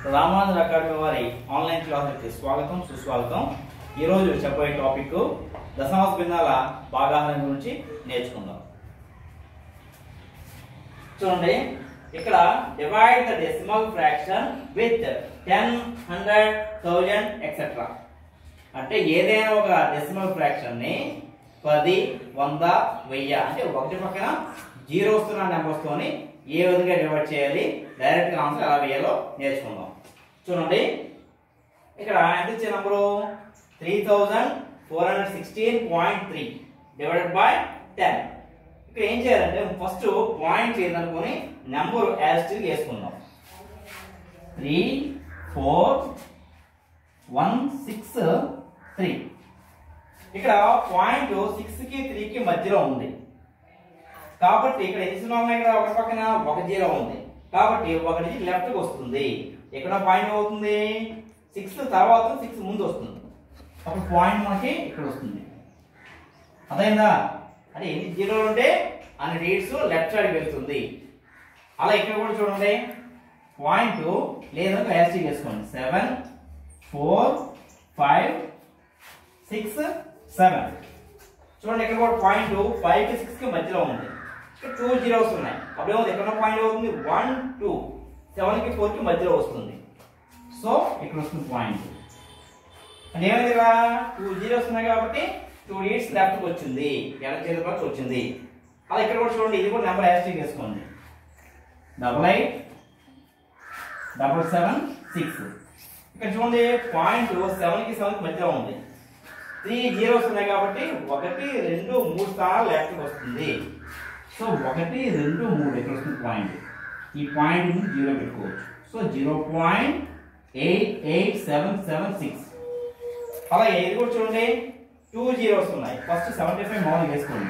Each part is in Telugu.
రామానుజ అకాడమీ వారి ఆన్లైన్ క్లాసులకి స్వాగతం సుస్వాగతం ఈరోజు చెప్పబోయే టాపిక్ దశాంశ భిన్నాల భాగాహారం గురించి నేర్చుకుందాం చూడండి ఇక్కడ divide the decimal fraction with ten hundred thousand etcetera అంటే ఏదైనా ఒక డెసిమల్ ఫ్రాక్షన్ ని పది వంద వెయ్యి అంటే ఒకటి పక్కన జీరో వస్తున్న నెంబర్స్ తోని ఏ విధంగా డివైడ్ చేయాలి డైరెక్ట్ గా ఆన్సర్ ఎలా వేయాలో నేర్చుకుందాం చూడండి ఇక్కడ ఎంత ఇచ్చే number three thousand four hundred sixteen point three divided by ten ఇక్కడ ఏం చేయాలంటే ఫస్ట్ పాయింట్ చేయాలనుకొని నెంబర్ యాజ్ వేసుకుందాం three four one six three ఇక్కడ పాయింట్ సిక్స్ కి త్రీ కి మధ్యలో ఉంది కాబట్టి ఇక్కడ ఎన్ని సున్నా ఉన్నాయి ఇక్కడ ఒక పక్కన ఒక జీరో ఉంది కాబట్టి ఒకటి లెఫ్ట్ కి వస్తుంది ఇక్కడ పాయింట్ అవుతుంది సిక్స్ తర్వాత సిక్స్ ముందు వస్తుంది ఒక పాయింట్ మనకి ఇక్కడ వస్తుంది అదైందా అంటే ఎన్ని జీరోలు ఉంటే అన్ని రీడ్స్ లెఫ్ట్ సైడ్ వెళ్తుంది అలా ఇక్కడ కూడా చూడండి పాయింట్ లేదా యాస్టీ వేసుకోండి seven four five six seven చూడండి ఇక్కడ కూడా పాయింట్ ఫైవ్ కి సిక్స్ కి మధ్యలో ఉంది ఇక్కడ టూ జీరోస్ ఉన్నాయి అప్పుడు ఏమవుతుంది ఎక్కడ పాయింట్ అవుతుంది వన్ టూ సెవెన్ కి ఫోర్ కి మధ్యలో వస్తుంది సో ఇక్కడ వస్తుంది పాయింట్ అంటే ఏమైంది ఇక్కడ టూ జీరోస్ ఉన్నాయి కాబట్టి టూ ఎయిట్స్ లెఫ్ట్ కి వచ్చింది ఎడ చేతికి వచ్చింది అలా ఇక్కడ కూడా చూడండి ఇది కూడా నెంబర్ యాస్టిక్ వేసుకోండి double eight double seven six ఇక్కడ చూడండి పాయింట్ సెవెన్ కి సెవెన్ కి మధ్యలో ఉంది త్రీ జీరోస్ ఉన్నాయి కాబట్టి ఒకటి రెండు మూడు స్థానాలు లెఫ్ట్కి వస్తుంది సో ఒకటి రెండు మూడు ఇక్కడ వస్తుంది పాయింట్ ఈ పాయింట్ నుంచి జీరో పెట్టుకోవచ్చు so zero point eight eight seven seven six అలాగే ఇది కూడా చూడండి టూ జీరోస్ ఉన్నాయి ఫస్ట్ సెవెంటీ ఫైవ్ మామూలు వేసుకోండి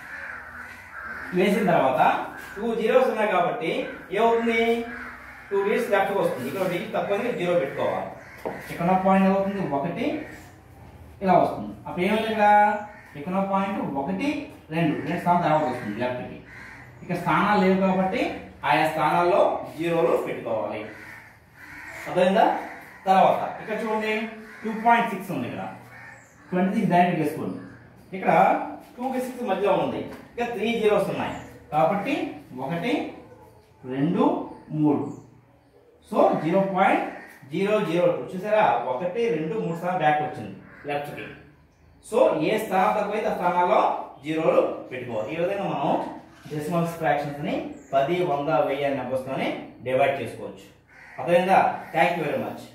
వేసిన తర్వాత టూ జీరోస్ ఉన్నాయి కాబట్టి ఏమవుతుంది టూ డిజిట్స్ లెఫ్ట్కి వస్తుంది ఇక్కడ డిజిట్ తక్కువ జీరో పెట్టుకోవాలి ఇక్కడ పాయింట్ అవుతుంది ఒకటి ఇలా వస్తుంది అప్పుడు ఏమైంది ఇక్కడ ఇక్కడ పాయింట్ ఒకటి రెండు రెండు స్థానం తర్వాత వస్తుంది లెఫ్ట్కి ఇక స్థానాలు లేవు కాబట్టి ఆయా స్థానాల్లో జీరోలు పెట్టుకోవాలి అర్థమైందా తర్వాత ఇక్కడ చూడండి టూ పాయింట్ సిక్స్ ఉంది ఇక్కడ ట్వంటీ సిక్స్ డైరెక్ట్ వేసుకోండి ఇక్కడ టూ కి సిక్స్ మధ్యలో ఉంది ఇక త్రీ జీరోస్ ఉన్నాయి కాబట్టి ఒకటి రెండు మూడు so zero point zero zero two చూసారా ఒకటి రెండు మూడు స్థానం బ్యాక్ వచ్చింది లెఫ్ట్ కి సో ఏ స్థానం తక్కువైతే ఆ స్థానాల్లో జీరోలు పెట్టుకోవాలి ఈ విధంగా మనం డెసిమల్స్ ఫ్రాక్షన్స్ ని పది వంద వెయ్యి నెంబర్స్ తోని డివైడ్ చేసుకోవచ్చు అర్థమైందా థ్యాంక్ యూ వెరీ మచ్